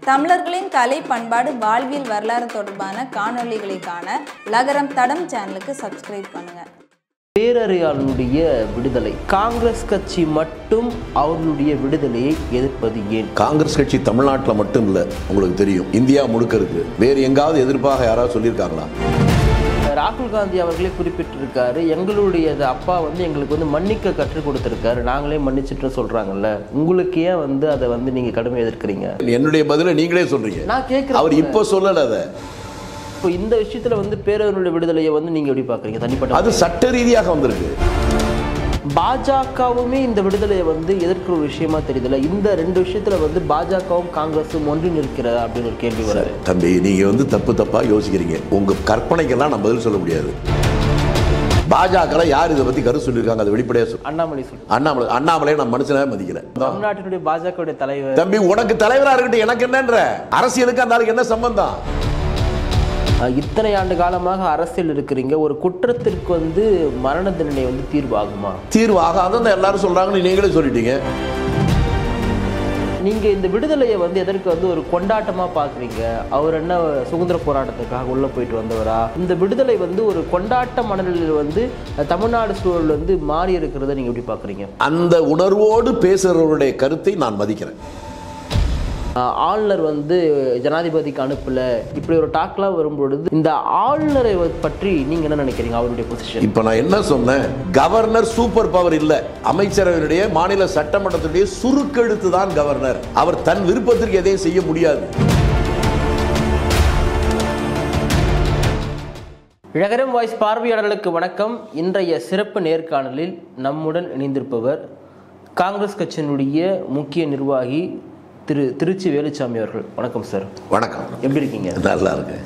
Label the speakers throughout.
Speaker 1: தமிழர்களின் கலை பண்பாடு வாழ்வியல் வரலாறு தொடர்பான காணொளிகளை காண உலகரம் தடம் சேனலுக்கு சப்ஸ்கிரைப் பண்ணுங்க
Speaker 2: பேரறியாளனுடைய விடுதலை காங்கிரஸ் கட்சி மட்டும் அவர்களுடைய விடுதலையை எதிர்ப்பது ஏன்
Speaker 3: காங்கிரஸ் கட்சி தமிழ்நாட்டில் மட்டும் இல்லை உங்களுக்கு தெரியும் இந்தியா முழுக்க இருக்கு வேறு எங்காவது எதிர்ப்பாக யாராவது சொல்லியிருக்காங்களா
Speaker 2: ராகுல் காந்தி அவர்களே குறிப்பிட்டிருக்காரு எங்களுடைய அப்பா வந்து எங்களுக்கு வந்து மன்னிக்க கற்றுக் கொடுத்திருக்காரு நாங்களே மன்னிச்சிட்டு சொல்றாங்கல்ல உங்களுக்கு ஏன் வந்து அதை வந்து நீங்க கடுமை எதிர்க்கிறீங்க
Speaker 3: என்னுடைய பதிலை நீங்களே சொல்றீங்க
Speaker 2: நான் கேட்கிறேன்
Speaker 3: அவர் இப்போ சொல்லல அதை
Speaker 2: இப்போ இந்த விஷயத்துல வந்து பேரவர்களுடைய விடுதலையை வந்து நீங்க எப்படி பாக்குறீங்க தனிப்பட்ட
Speaker 3: அது சட்ட ரீதியாக வந்திருக்கு
Speaker 2: பாஜகவுமே இந்த விடுதலையை வந்து எதிர்க்கிற ஒரு விஷயமா தெரியுதுல்ல இந்த ரெண்டு விஷயத்துல வந்து பாஜகவும் காங்கிரஸும் ஒன்றி நிற்கிறதா அப்படின்னு ஒரு கேள்வி வருது
Speaker 3: தம்பி நீங்க வந்து தப்பு தப்பா யோசிக்கிறீங்க உங்க கற்பனைக்கெல்லாம் நான் பதில் சொல்ல முடியாது பாஜக யார் இதை பத்தி கருத்து சொல்லியிருக்காங்க அதை வெளிப்படையா சொல்லு
Speaker 2: அண்ணாமலை சொல்லி
Speaker 3: அண்ணாமலை அண்ணாமலையை நான் மனுஷனாவே மதிக்கிறேன்
Speaker 2: தமிழ்நாட்டினுடைய பாஜகவுடைய தலைவர்
Speaker 3: தம்பி உனக்கு தலைவரா இருக்கட்டும் எனக்கு என்னன்ற அரசியலுக்கு அந்த ஆளுக்கு என்ன சம்பந்தம்
Speaker 2: அஹ், இத்தனை ஆண்டு காலமாக அரசியல் இருக்கிறீங்க ஒரு குற்றத்திற்கு வந்து மரண தண்டனை வந்து தீர்வாகுமா
Speaker 3: தீர்வு ஆகாதான் எல்லாரும் சொல்றாங்கன்னு நீங்களே சொல்லிட்டீங்க
Speaker 2: நீங்க இந்த விடுதலையை வந்து எதற்கு வந்து ஒரு கொண்டாட்டமா பாக்குறீங்க அவர் என்ன சுதந்திர போராட்டத்துக்காக உள்ள போயிட்டு வந்தவரா இந்த விடுதலை வந்து ஒரு கொண்டாட்ட மனநிலையில் வந்து அஹ், தமிழ்நாடு சூழல் வந்து மாறி இருக்கிறத நீங்க எப்படி பாக்குறீங்க
Speaker 3: அந்த உணர்வோடு பேசுறவருடைய கருத்தை நான் மதிக்கிறேன்
Speaker 2: அஹ், ஆளுநர் வந்து ஜனாதிபதிக்கு அனுப்பல இப்படி ஒரு டாக்லாம் வரும்பொழுது இந்த ஆளுநரை பற்றி நீங்க என்ன நினைக்கிறீங்க அவருடைய பொசிஷன்
Speaker 3: இப்ப நான் என்ன சொன்னேன் கவர்னர் சூப்பர் பவர் இல்ல அமைச்சரவையுடைய மாநில சட்டமன்றத்துடைய சுருக்கெழுத்து தான் கவர்னர் அவர் தன் விருப்பத்திற்கு எதையும் செய்ய முடியாது
Speaker 2: இழகரம் வாய்ஸ் பார்வையாளர்களுக்கு வணக்கம் இன்றைய சிறப்பு நேர்காணலில் நம்முடன் இணைந்திருப்பவர் காங்கிரஸ் கட்சியினுடைய முக்கிய நிர்வாகி திரு திருச்சி வேலுச்சாமி அவர்கள் வணக்கம் சார்
Speaker 3: வணக்கம்
Speaker 2: எப்படி இருக்கீங்க
Speaker 3: நல்லா இருக்கு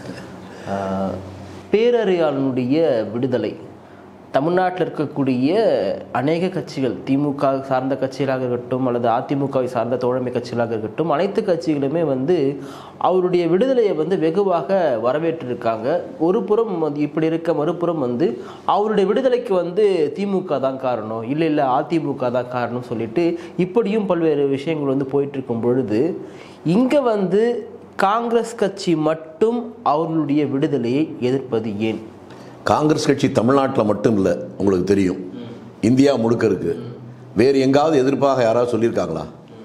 Speaker 2: ஆஹ், பேரறியாளனுடைய விடுதலை தமிழ்நாட்டில் இருக்கக்கூடிய அநேக கட்சிகள் திமுக சார்ந்த கட்சிகளாக இருக்கட்டும் அல்லது அதிமுகவை சார்ந்த தோழமை கட்சிகளாக இருக்கட்டும் அனைத்து கட்சிகளுமே வந்து அவருடைய விடுதலையை வந்து வெகுவாக வரவேற்றிருக்காங்க ஒரு புறம் வந்து இப்படி இருக்க மறுபுறம் வந்து அவருடைய விடுதலைக்கு வந்து திமுக தான் காரணம் இல்லை இல்லை அதிமுக தான் காரணம் சொல்லிட்டு இப்படியும் பல்வேறு விஷயங்கள் வந்து போயிட்டு இருக்கும் பொழுது இங்கே வந்து காங்கிரஸ் கட்சி மட்டும் அவர்களுடைய விடுதலையை எதிர்ப்பது ஏன்
Speaker 3: காங்கிரஸ் கட்சி தமிழ்நாட்டில் மட்டும் இல்லை உங்களுக்கு தெரியும் இந்தியா முழுக்க இருக்கு வேறு எங்காவது எதிர்ப்பாக யாராவது சொல்லியிருக்காங்களா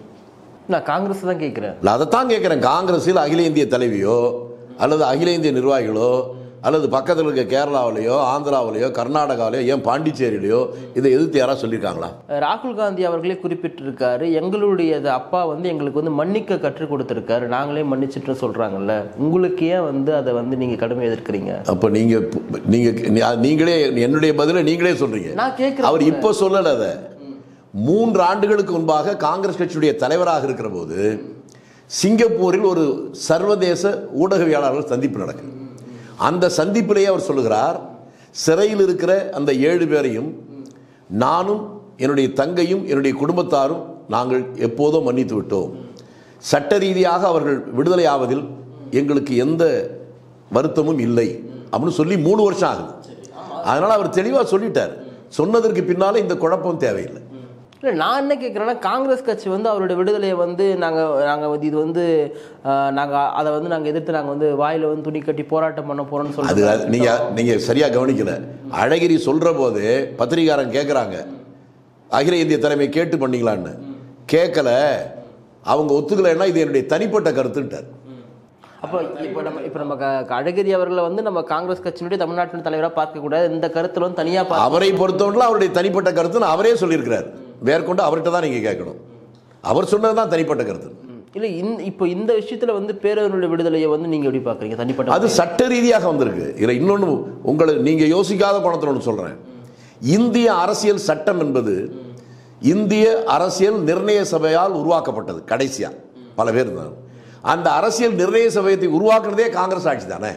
Speaker 2: நான் காங்கிரஸ் தான் கேட்குறேன்
Speaker 3: இல்லை அதைத்தான் கேட்குறேன் காங்கிரஸில் அகில இந்திய தலைவியோ அல்லது அகில இந்திய நிர்வாகிகளோ அல்லது பக்கத்தில் இருக்க கேரளாவிலேயோ ஆந்திராவிலேயோ கர்நாடகாவிலேயோ ஏன் பாண்டிச்சேரியிலையோ இதை எதிர்த்து யாராவது சொல்லியிருக்காங்களா
Speaker 2: ராகுல் காந்தி அவர்களே குறிப்பிட்டிருக்காரு எங்களுடைய அப்பா வந்து எங்களுக்கு வந்து மன்னிக்க கற்றுக் கொடுத்திருக்காரு நாங்களே மன்னிச்சிட்டு சொல்றாங்கல்ல உங்களுக்கு ஏன் வந்து அதை வந்து நீங்க கடுமை எதிர்க்கிறீங்க
Speaker 3: அப்போ நீங்க நீங்க நீங்களே என்னுடைய பதிலை நீங்களே சொல்றீங்க
Speaker 2: நான் கேட்கிறேன்
Speaker 3: அவர் இப்போ சொல்லல அதை மூன்று ஆண்டுகளுக்கு முன்பாக காங்கிரஸ் கட்சியுடைய தலைவராக இருக்கிற போது சிங்கப்பூரில் ஒரு சர்வதேச ஊடகவியலாளர்கள் சந்திப்பு நடக்குது அந்த சந்திப்பிலேயே அவர் சொல்லுகிறார் சிறையில் இருக்கிற அந்த ஏழு பேரையும் நானும் என்னுடைய தங்கையும் என்னுடைய குடும்பத்தாரும் நாங்கள் எப்போதோ மன்னித்து விட்டோம் சட்ட ரீதியாக அவர்கள் விடுதலை ஆவதில் எங்களுக்கு எந்த வருத்தமும் இல்லை அப்படின்னு சொல்லி மூணு வருஷம் ஆகுது அதனால அவர் தெளிவாக சொல்லிட்டார் சொன்னதற்கு பின்னால இந்த குழப்பம் தேவையில்லை
Speaker 2: இல்லை நான் என்ன கேட்குறேன்னா காங்கிரஸ் கட்சி வந்து அவருடைய விடுதலையை வந்து நாங்கள் நாங்கள் வந்து இது வந்து நாங்கள் அதை வந்து நாங்கள் எதிர்த்து நாங்கள் வந்து வாயில் வந்து துணி கட்டி போராட்டம் பண்ண போகிறோம்னு
Speaker 3: அது
Speaker 2: சொல்லிட்டு
Speaker 3: அது நீங்க நீங்க சரியா கவனிக்கல அழகிரி சொல்ற போது பத்திரிகாரன் கேட்குறாங்க அகில இந்திய தலைமை கேட்டு பண்ணீங்களான்னு கேட்கல அவங்க ஒத்துக்கலைன்னா இது என்னுடைய தனிப்பட்ட கருத்துட்டார்
Speaker 2: அப்போ இப்போ நம்ம இப்போ நம்ம க- அழகிரி அவர்களை வந்து நம்ம காங்கிரஸ் கட்சியினுடைய தமிழ்நாட்டின் தலைவராக பார்க்கக்கூடாது இந்த கருத்தில் வந்து தனியாக பார்க்க
Speaker 3: அவரை பொறுத்தவரை அவருடைய தனிப்பட்ட கருத்துன்னு அவரே சொல்லியிருக்கிறார் மேற்கொண்டு அவர்கிட்ட தான் நீங்க கேட்கணும் அவர் சொன்னது தான் தனிப்பட்ட கருத்து
Speaker 2: இல்லை இந்த இப்போ இந்த விஷயத்தில் வந்து பேரவர்களுடைய விடுதலையை வந்து நீங்கள் எப்படி பார்க்குறீங்க தனிப்பட்ட
Speaker 3: அது சட்ட ரீதியாக வந்திருக்கு இதில் இன்னொன்று உங்களை நீங்கள் யோசிக்காத கோணத்தில் ஒன்று சொல்கிறேன் இந்திய அரசியல் சட்டம் என்பது இந்திய அரசியல் நிர்ணய சபையால் உருவாக்கப்பட்டது கடைசியா பல பேர் இருந்தாங்க அந்த அரசியல் நிர்ணய சபையத்தை உருவாக்குனதே காங்கிரஸ் ஆட்சி தானே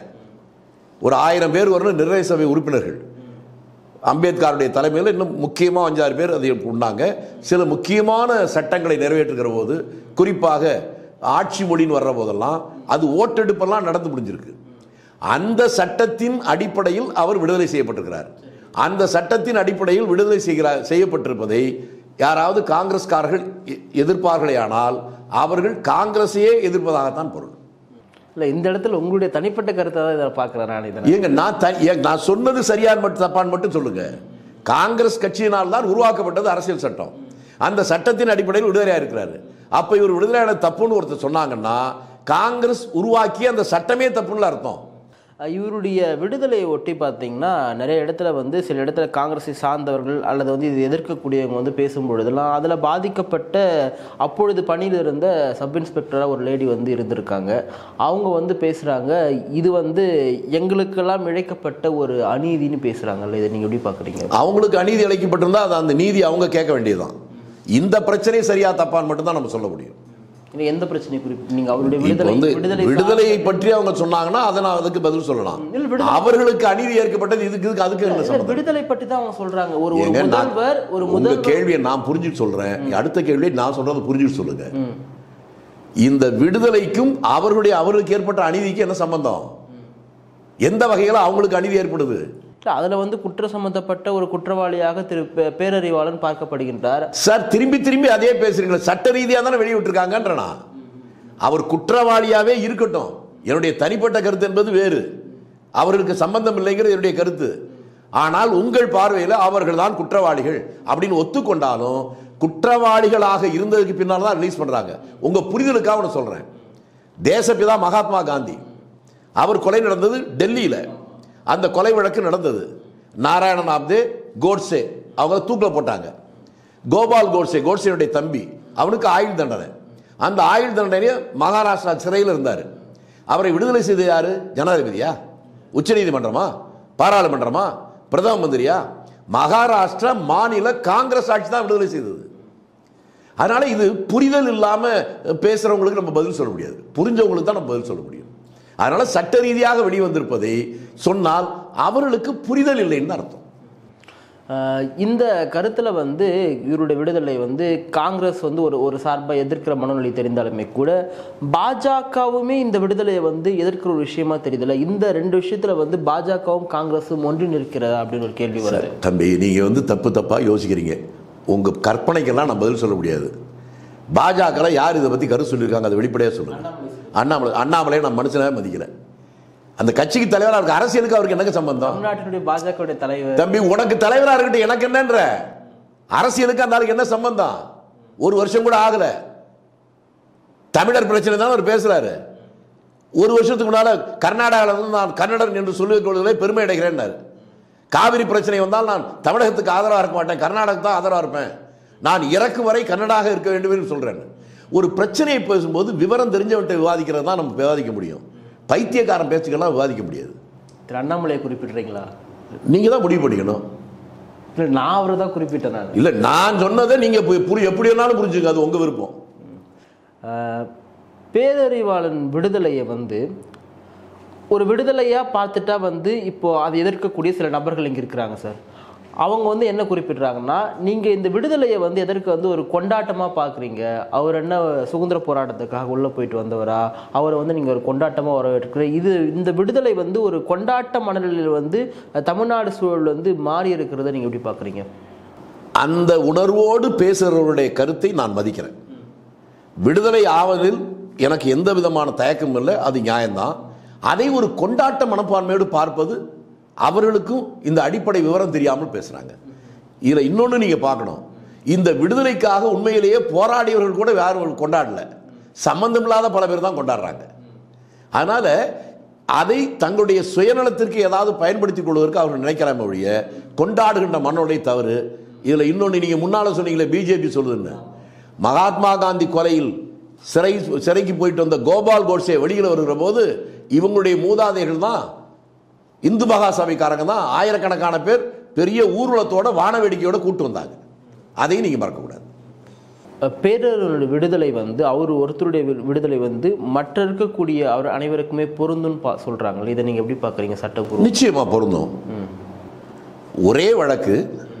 Speaker 3: ஒரு ஆயிரம் பேர் வரணும் நிர்ணய சபை உறுப்பினர்கள் அம்பேத்கருடைய தலைமையில் இன்னும் முக்கியமாக அஞ்சாறு பேர் அதை உண்டாங்க சில முக்கியமான சட்டங்களை நிறைவேற்றுகிற போது குறிப்பாக ஆட்சி மொழின்னு வர்ற போதெல்லாம் அது ஓட்டெடுப்பெல்லாம் நடந்து முடிஞ்சிருக்கு அந்த சட்டத்தின் அடிப்படையில் அவர் விடுதலை செய்யப்பட்டிருக்கிறார் அந்த சட்டத்தின் அடிப்படையில் விடுதலை செய்கிறார் செய்யப்பட்டிருப்பதை யாராவது காங்கிரஸ்காரர்கள் எ- எதிர்ப்பார்களேயானால் அவர்கள் காங்கிரஸையே எதிர்ப்பதாகத்தான் பொருள்
Speaker 2: இல்லை இந்த இடத்துல உங்களுடைய தனிப்பட்ட கருத்தை தான் இதை பார்க்குறேன் நான் இதை
Speaker 3: ஏங்க நான் த- ஏங்க, நான் சொன்னது சரியான் மட்டும் தப்பான்னு மட்டும் சொல்லுங்க காங்கிரஸ் கட்சியினால் தான் உருவாக்கப்பட்டது அரசியல் சட்டம் அந்த சட்டத்தின் அடிப்படையில் விடுதலையா இருக்கிறாரு அப்ப இவர் விடுதலையான தப்புன்னு ஒருத்தர் சொன்னாங்கன்னா காங்கிரஸ் உருவாக்கிய அந்த சட்டமே தப்புன்னு அர்த்தம்
Speaker 2: அஹ் இவருடைய விடுதலையை ஒட்டி பார்த்தீங்கன்னா நிறைய இடத்துல வந்து சில இடத்துல காங்கிரஸை சார்ந்தவர்கள் அல்லது வந்து இது எதிர்க்கக்கூடியவங்க வந்து பேசும் பொழுதெல்லாம் அதில் பாதிக்கப்பட்ட அப்பொழுது பணியில் இருந்த சப் இன்ஸ்பெக்டராக ஒரு லேடி வந்து இருந்திருக்காங்க அவங்க வந்து பேசுகிறாங்க இது வந்து எங்களுக்கெல்லாம் இழைக்கப்பட்ட ஒரு அநீதின்னு பேசுகிறாங்கல்ல இதை நீங்கள் எப்படி பார்க்குறீங்க
Speaker 3: அவங்களுக்கு அநீதி இழைக்கப்பட்டிருந்தா அது அந்த நீதி அவங்க கேட்க வேண்டியதுதான் இந்த பிரச்சனை சரியா தப்பான்னு மட்டும் தான் நம்ம சொல்ல முடியும்
Speaker 2: இல்லை எந்த பிரச்சனை குறிப்பு நீங்கள் அவருடைய
Speaker 3: இப்ப
Speaker 2: விடுதலை
Speaker 3: வந்து
Speaker 2: விடுதலை
Speaker 3: விடுதலையை பற்றி அவங்க சொன்னாங்கன்னா அதை நான் அதுக்கு பதில் சொல்லலாம்
Speaker 2: இல்ல, விடுதலை-
Speaker 3: அவர்களுக்கு அநீதி ஏற்கப்பட்டது இதுக்கு இதுக்கு அதுக்கு என்ன
Speaker 2: இல்ல,
Speaker 3: சம்பந்தம்
Speaker 2: விடுதலை பற்றி தான் அவங்க சொல்றாங்க ஒரு ஒரு
Speaker 3: ஏங்க, நான்
Speaker 2: முதல்வர் ஒரு
Speaker 3: உங்க
Speaker 2: முதல்வர்
Speaker 3: கேள்வியை நான் புரிஞ்சுட்டு சொல்றேன் அடுத்த கேள்வியை நான் சொல்றதை புரிஞ்சுட்டு சொல்லுங்க இந்த விடுதலைக்கும் அவர்களுடைய அவர்களுக்கு ஏற்பட்ட அநீதிக்கு என்ன சம்பந்தம் எந்த வகையில அவங்களுக்கு அநீதி ஏற்படுது
Speaker 2: இல்ல, அதுல வந்து குற்றம் சம்பந்தப்பட்ட ஒரு குற்றவாளியாக திரு பே- பேரறிவாளன் பார்க்கப்படுகின்றார்
Speaker 3: சார் திரும்பி திரும்பி அதே பேசுறீங்களா சட்ட ரீதியா தானே வெளியிட்டிருக்காங்கன்றனா அவர் குற்றவாளியாவே இருக்கட்டும் என்னுடைய தனிப்பட்ட கருத்து என்பது வேறு அவர்களுக்கு சம்பந்தம் இல்லைங்கிறது என்னுடைய கருத்து ஆனால் உங்கள் பார்வையில் அவர்கள் தான் குற்றவாளிகள் அப்படின்னு ஒத்துக்கொண்டாலும் குற்றவாளிகளாக இருந்ததுக்கு பின்னால் தான் ரிலீஸ் பண்றாங்க உங்க புரிதலுக்காக ஒன்று சொல்றேன் தேசப்பிதா மகாத்மா காந்தி அவர் கொலை நடந்தது டெல்லியில அந்த கொலை வழக்கு நடந்தது நாராயணன் ஆப்தே கோட்ஸே அவங்க தூக்கில் போட்டாங்க கோபால் கோட்ஸே கோட்ஸேனுடைய தம்பி அவனுக்கு ஆயுள் தண்டனை அந்த ஆயுள் தண்டனையை மகாராஷ்டிரா சிறையில் இருந்தார் அவரை விடுதலை செய்த யாரு ஜனாதிபதியா உச்சநீதிமன்றமா பாராளுமன்றமா பிரதம மந்திரியா மகாராஷ்டிரா மாநில காங்கிரஸ் ஆட்சி தான் விடுதலை செய்தது அதனால இது புரிதல் இல்லாம பேசுறவங்களுக்கு நம்ம பதில் சொல்ல முடியாது புரிஞ்சவங்களுக்கு தான் நம்ம பதில் சொல்ல முடியும் அதனால சட்ட ரீதியாக வெளிவந்திருப்பதை சொன்னால் அவர்களுக்கு புரிதல் இல்லைன்னு தான் அர்த்தம்
Speaker 2: ஆஹ் இந்த கருத்துல வந்து இவருடைய விடுதலை வந்து காங்கிரஸ் வந்து ஒரு ஒரு சார்பா எதிர்க்கிற மனநிலை தெரிந்தாலுமே கூட பாஜகவுமே இந்த விடுதலையை வந்து எதிர்க்கிற ஒரு விஷயமா தெரியுதுல்ல இந்த ரெண்டு விஷயத்துல வந்து பாஜகவும் காங்கிரஸும் ஒன்றி நிற்கிறதா அப்படின்னு ஒரு கேள்வி வருது
Speaker 3: தம்பி நீங்க வந்து தப்பு தப்பா யோசிக்கிறீங்க உங்க கற்பனைக்கெல்லாம் நான் பதில் சொல்ல முடியாது பாஜக யார் இதை பத்தி கருத்து சொல்லியிருக்காங்க அதை வெளிப்படையா சொல்லுங்க அண்ணாமலை அண்ணாமலையை நான் மனுஷனாவே மதிக்கல அந்த கட்சிக்கு தலைவரா இருக்க அரசியலுக்கு அவருக்கு என்ன சம்பந்தம்
Speaker 2: தமிழ்நாட்டினுடைய பாஜகவுடைய தலைவர்
Speaker 3: தம்பி உனக்கு தலைவரா இருக்கட்டும் எனக்கு என்னன்ற அரசியலுக்கு அந்த ஆளுக்கு என்ன சம்பந்தம் ஒரு வருஷம் கூட ஆகல தமிழர் பிரச்சனை தான் அவர் பேசுறாரு ஒரு வருஷத்துக்கு முன்னால கர்நாடகாவில் இருந்து நான் கன்னடன் என்று சொல்லிக் கொள்வதிலே பெருமை அடைகிறேன்னாரு காவிரி பிரச்சனை வந்தால் நான் தமிழகத்துக்கு ஆதரவாக இருக்க மாட்டேன் கர்நாடகத்துக்கு தான் ஆதரவாக இருப்பேன் நான் இறக்கு வரை கன்னடாக இருக்க வேண்டும் என்று சொல்றேன் ஒரு பிரச்சனையை பேசும்போது விவரம் தெரிஞ்சவன்ட்ட விவாதிக்கிறது தான் நம்ம விவாதிக்க முடியும் பைத்தியக்காரன் பேச்சுக்கெல்லாம் விவாதிக்க முடியாது
Speaker 2: திரு அண்ணாமலையை குறிப்பிடுறீங்களா
Speaker 3: நீங்க தான் முடிவு பண்ணிக்கணும்
Speaker 2: இல்ல நான் அவரை தான் குறிப்பிட்டேன் நான்
Speaker 3: இல்ல நான் சொன்னதை நீங்க பு- புரி எப்படி வேணாலும் புரிஞ்சுங்க அது உங்க விருப்பம்
Speaker 2: ஆஹ் பேரறிவாளன் விடுதலையை வந்து ஒரு விடுதலையா பார்த்துட்டா வந்து இப்போ அதை எதிர்க்கக்கூடிய சில நபர்கள் இங்க இருக்கிறாங்க சார் அவங்க வந்து என்ன குறிப்பிடுறாங்கன்னா நீங்க இந்த விடுதலையை வந்து எதற்கு வந்து ஒரு கொண்டாட்டமா பாக்குறீங்க அவர் என்ன சுதந்திர போராட்டத்துக்காக உள்ள போயிட்டு வந்தவரா அவரை வந்து நீங்க ஒரு கொண்டாட்டமா வரவேற்கிற இது இந்த விடுதலை வந்து ஒரு கொண்டாட்ட மனநிலையில் வந்து அஹ், தமிழ்நாடு சூழல் வந்து மாறி இருக்கிறத நீங்க எப்படி பாக்குறீங்க
Speaker 3: அந்த உணர்வோடு பேசுகிறவருடைய கருத்தை நான் மதிக்கிறேன் விடுதலை ஆவதில் எனக்கு எந்த விதமான தயக்கமும் இல்லை அது நியாயம்தான் அதை ஒரு கொண்டாட்ட மனப்பான்மையோடு பார்ப்பது அவர்களுக்கும் இந்த அடிப்படை விவரம் தெரியாமல் பேசுறாங்க இதுல இன்னொன்னு நீங்க பார்க்கணும் இந்த விடுதலைக்காக உண்மையிலேயே போராடியவர்கள் கூட யாரும் கொண்டாடல சம்பந்தமில்லாத பல பேர் தான் கொண்டாடுறாங்க அதனால அதை தங்களுடைய சுயநலத்திற்கு ஏதாவது பயன்படுத்திக் கொள்வதற்கு அவர்கள் நினைக்கிறாம ஒழிய கொண்டாடுகின்ற மனோடைய தவறு இதுல இன்னொன்னு நீங்க முன்னால சொன்னீங்களே பிஜேபி சொல்லுதுன்னு மகாத்மா காந்தி கொலையில் சிறை சிறைக்கு போயிட்டு வந்த கோபால் கோட்ஸே வெளியில் வருகிற போது இவங்களுடைய மூதாதையர்கள் தான் இந்து மகாசபைக்காரங்க தான் ஆயிரக்கணக்கான பேர் பெரிய ஊர்வலத்தோட வான வேடிக்கையோட கூட்டு வந்தாங்க அதையும் நீங்க மறக்கக்கூடாது
Speaker 2: பேரருடைய விடுதலை வந்து அவர் ஒருத்தருடைய வி- விடுதலை வந்து மற்ற இருக்கக்கூடிய அவர் அனைவருக்குமே பொருந்தும்னு பா சொல்றாங்களே இதை நீங்க எப்படி பாக்குறீங்க சட்டப்பூர்வம்
Speaker 3: நிச்சயமா பொருந்தும் ஒரே வழக்கு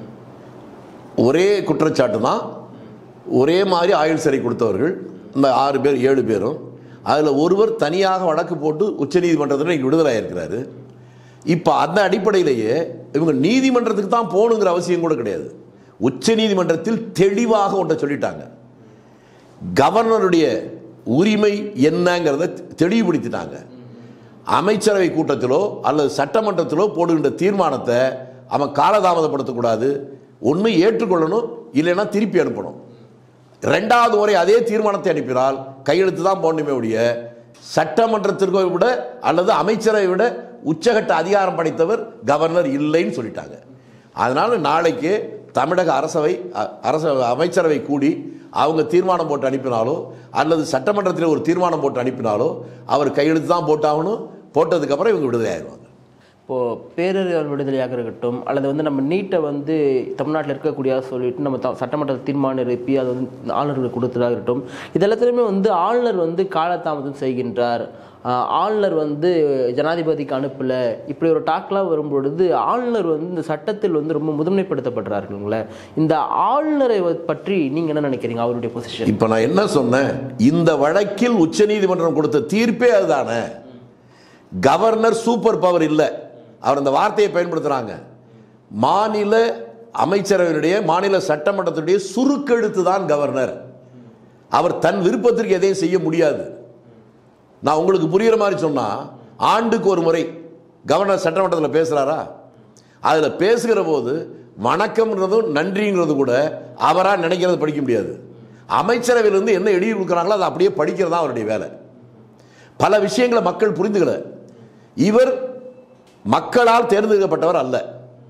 Speaker 3: ஒரே குற்றச்சாட்டு தான் ஒரே மாதிரி ஆயுள் சிறை கொடுத்தவர்கள் இந்த ஆறு பேர் ஏழு பேரும் அதில் ஒருவர் தனியாக வழக்கு போட்டு உச்சநீதிமன்றத்தில் இன்னைக்கு விடுதலை இருக்கிறாரு இப்போ அந்த அடிப்படையிலேயே இவங்க நீதிமன்றத்துக்கு தான் போகணுங்கிற அவசியம் கூட கிடையாது உச்சநீதிமன்றத்தில் தெளிவாக ஒன்றை சொல்லிட்டாங்க கவர்னருடைய உரிமை என்னங்கிறத தெளிவுபடுத்திட்டாங்க அமைச்சரவை கூட்டத்திலோ அல்லது சட்டமன்றத்திலோ போடுகின்ற தீர்மானத்தை அவன் காலதாமதப்படுத்தக்கூடாது ஒன்று ஏற்றுக்கொள்ளணும் இல்லைன்னா திருப்பி அனுப்பணும் ரெண்டாவது முறை அதே தீர்மானத்தை அனுப்பினால் கையெழுத்து தான் போடணுமே ஒழிய சட்டமன்றத்திற்கோ விட அல்லது அமைச்சரை விட உச்சகட்ட அதிகாரம் படைத்தவர் கவர்னர் இல்லைன்னு சொல்லிட்டாங்க அதனால நாளைக்கு தமிழக அரசவை அ- அரச அமைச்சரவை கூடி அவங்க தீர்மானம் போட்டு அனுப்பினாலோ அல்லது சட்டமன்றத்தில் ஒரு தீர்மானம் போட்டு அனுப்பினாலோ அவர் கையெழுத்து தான் போட்டாகணும் போட்டதுக்கப்புறம் இவங்க விடுதலை ஆயிடுவாங்க
Speaker 2: இப்போது பேரறிவாளர் விடுதலையாக இருக்கட்டும் அல்லது வந்து நம்ம நீட்டை வந்து தமிழ்நாட்டில் இருக்கக்கூடிய சொல்லிட்டு நம்ம த- சட்டமன்ற தீர்மானம் எழுப்பி அதை வந்து ஆளுநருக்கு கொடுத்ததாக இருக்கட்டும் இதெல்லாத்துலையுமே வந்து ஆளுநர் வந்து காலதாமதம் செய்கின்றார் ஆஹ் ஆளுநர் வந்து ஜனாதிபதிக்கு அனுப்பல இப்படி ஒரு டாக்லாம் வரும்பொழுது ஆளுநர் வந்து இந்த சட்டத்தில் வந்து ரொம்ப முதன்மைப்படுத்தப்படுறாருங்களே இந்த ஆளுநரை வ- பற்றி நீங்கள் என்ன நினைக்கிறீங்க அவருடைய பொசிஷன்
Speaker 3: இப்ப நான் என்ன சொன்னேன் இந்த வழக்கில் உச்சநீதிமன்றம் கொடுத்த தீர்ப்பே அதுதானே கவர்னர் சூப்பர் பவர் இல்லை அவர் அந்த வார்த்தையை பயன்படுத்துறாங்க மாநில அமைச்சரவையினுடைய மாநில சட்டமன்றத்துடைய சுருக்கெழுத்து தான் கவர்னர் அவர் தன் விருப்பத்திற்கு எதையும் செய்ய முடியாது நான் உங்களுக்கு புரியுற மாதிரி சொன்னா ஆண்டுக்கு ஒரு முறை கவர்னர் சட்டமன்றத்தில் பேசுறாரா அதில் பேசுகிற போது வணக்கம்ன்றதும் நன்றிங்கிறது கூட அவரா நினைக்கிறத படிக்க முடியாது அமைச்சரவையிலிருந்து என்ன எழுதி கொடுக்குறாங்களோ அதை அப்படியே படிக்கிறது தான் அவருடைய வேலை பல விஷயங்களை மக்கள் புரிந்துக்கல இவர் மக்களால் தேர்ந்தெடுக்கப்பட்டவர் அல்ல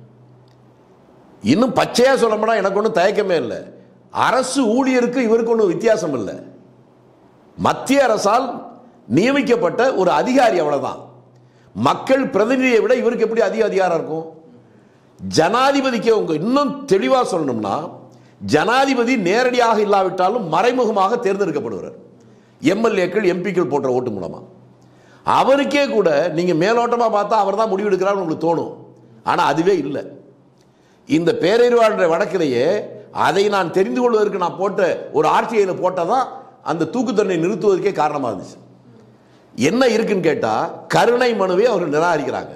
Speaker 3: இன்னும் பச்சையா சொல்ல போனா எனக்கு ஒன்றும் தயக்கமே இல்லை அரசு ஊழியருக்கு இவருக்கு ஒன்றும் வித்தியாசம் இல்லை மத்திய அரசால் நியமிக்கப்பட்ட ஒரு அதிகாரி அவ்வளவுதான் மக்கள் பிரதிநிதியை விட இவருக்கு எப்படி அதிக அதிகாரம் இருக்கும் ஜனாதிபதிக்கு உங்க இன்னும் தெளிவா சொல்லணும்னா ஜனாதிபதி நேரடியாக இல்லாவிட்டாலும் மறைமுகமாக தேர்ந்தெடுக்கப்படுகிறார் எம்எல்ஏக்கள் எம்பிக்கள் போன்ற ஓட்டு மூலமா அவருக்கே கூட நீங்க மேலோட்டமா பார்த்தா அவர் தான் முடிவு எடுக்கிறார் உங்களுக்கு தோணும் ஆனா அதுவே இல்லை இந்த பேரறிவாளர் வழக்கிலேயே அதை நான் தெரிந்து கொள்வதற்கு நான் போட்ட ஒரு ஆர்டிஐல போட்டதான் அந்த தூக்கு தண்டனை நிறுத்துவதற்கே காரணமா இருந்துச்சு என்ன இருக்குன்னு கேட்டா கருணை மனுவை அவர்கள் நிராகரிக்கிறாங்க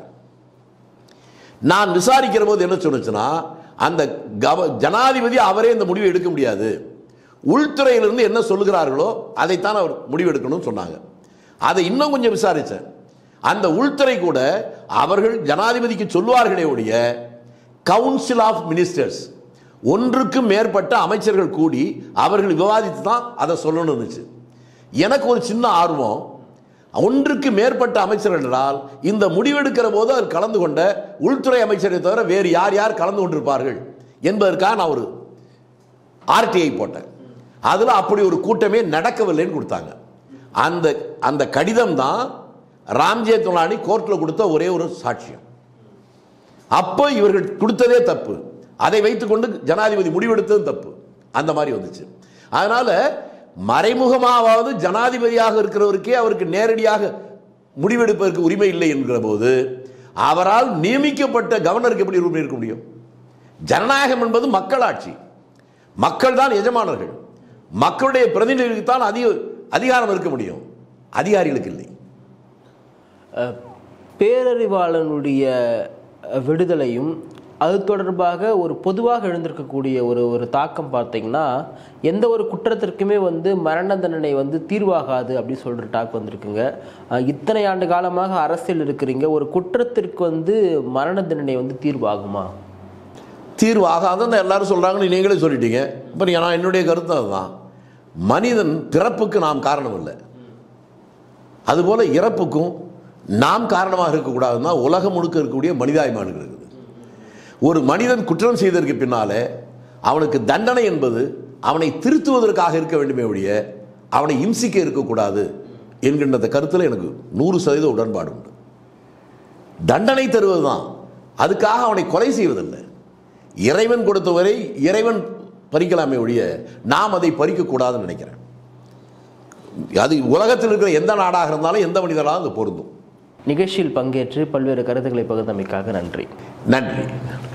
Speaker 3: நான் விசாரிக்கிற போது என்ன சொன்னுச்சுன்னா அந்த கவ ஜனாதிபதி அவரே இந்த முடிவை எடுக்க முடியாது உள்துறையிலிருந்து என்ன சொல்லுகிறார்களோ அதைத்தான் அவர் முடிவு எடுக்கணும்னு சொன்னாங்க அதை இன்னும் கொஞ்சம் விசாரிச்சேன் அந்த உள்துறை கூட அவர்கள் ஜனாதிபதிக்கு சொல்லுவார்களே ஒழிய கவுன்சில் ஆஃப் மினிஸ்டர்ஸ் ஒன்றுக்கு மேற்பட்ட அமைச்சர்கள் கூடி அவர்கள் விவாதித்து தான் அதை சொல்லணும்னு இருந்துச்சு எனக்கு ஒரு சின்ன ஆர்வம் ஒன்றுக்கு மேற்பட்ட அமைச்சர்கள் என்றால் இந்த முடிவெடுக்கிற போது அவர் கலந்து கொண்ட உள்துறை அமைச்சரை தவிர வேறு யார் யார் கலந்து கொண்டிருப்பார்கள் என்பதற்காக நான் ஒரு ஆர்டிஐ போட்டேன் அதில் அப்படி ஒரு கூட்டமே நடக்கவில்லைன்னு கொடுத்தாங்க அந்த அந்த கடிதம் தான் ராம்ஜே துலானி கோர்ட்டில் கொடுத்த ஒரே ஒரு சாட்சியம் அப்போ இவர்கள் கொடுத்ததே தப்பு அதை வைத்துக்கொண்டு ஜனாதிபதி முடிவெடுத்ததும் தப்பு அந்த மாதிரி வந்துச்சு அதனால மறைமுகமாவது ஜனாதிபதியாக இருக்கிறவருக்கே அவருக்கு நேரடியாக முடிவெடுப்பதற்கு உரிமை இல்லை என்கிற போது அவரால் நியமிக்கப்பட்ட கவர்னருக்கு எப்படி உரிமை இருக்க முடியும் ஜனநாயகம் என்பது மக்களாட்சி மக்கள் தான் எஜமானர்கள் மக்களுடைய பிரதிநிதிகளுக்கு தான் அதிக அதிகாரம் இருக்க முடியும் அதிகாரிகளுக்கு இல்லை
Speaker 2: அஹ், பேரறிவாளனுடைய அஹ், விடுதலையும் அது தொடர்பாக ஒரு பொதுவாக எழுந்திருக்கக்கூடிய ஒரு ஒரு தாக்கம் பார்த்தீங்கன்னா எந்த ஒரு குற்றத்திற்குமே வந்து மரண தண்டனை வந்து தீர்வாகாது அப்படின்னு சொல்கிற டாக் வந்திருக்குங்க அஹ், இத்தனை ஆண்டு காலமாக அரசியல் இருக்கிறீங்க ஒரு குற்றத்திற்கு வந்து மரண தண்டனை வந்து தீர்வாகுமா
Speaker 3: தீர்வு ஆகாதுன்னு எல்லாரும் சொல்றாங்கன்னு நீங்களே சொல்லிட்டீங்க இப்போ நான் என்னுடைய கருத்து அதுதான் மனிதன் பிறப்புக்கு நாம் காரணம் இல்லை அதுபோல இறப்புக்கும் நாம் காரணமாக இருக்கக்கூடாதுன்னா உலகம் முழுக்க இருக்கக்கூடிய மனிதாபிமானங்கள் இருக்குது ஒரு மனிதன் குற்றம் செய்ததற்கு பின்னாலே அவனுக்கு தண்டனை என்பது அவனை திருத்துவதற்காக இருக்க வேண்டுமே ஒழிய அவனை இம்சிக்க இருக்கக்கூடாது என்கின்ற அந்த கருத்தில் எனக்கு நூறு சதவீத உடன்பாடு உண்டு தண்டனை தருவதுதான் அதுக்காக அவனை கொலை செய்வதில்லை இறைவன் கொடுத்தவரை இறைவன் பறிக்கலாமே ஒழிய நாம் அதை பறிக்கக்கூடாதுன்னு நினைக்கிறேன் அது உலகத்தில் இருக்கிற எந்த நாடாக இருந்தாலும் எந்த மனிதனாலும் அது பொருந்தும்
Speaker 2: நிகழ்ச்சியில் பங்கேற்று பல்வேறு கருத்துக்களை பகிர்ந்தமைக்காக நன்றி
Speaker 3: நன்றி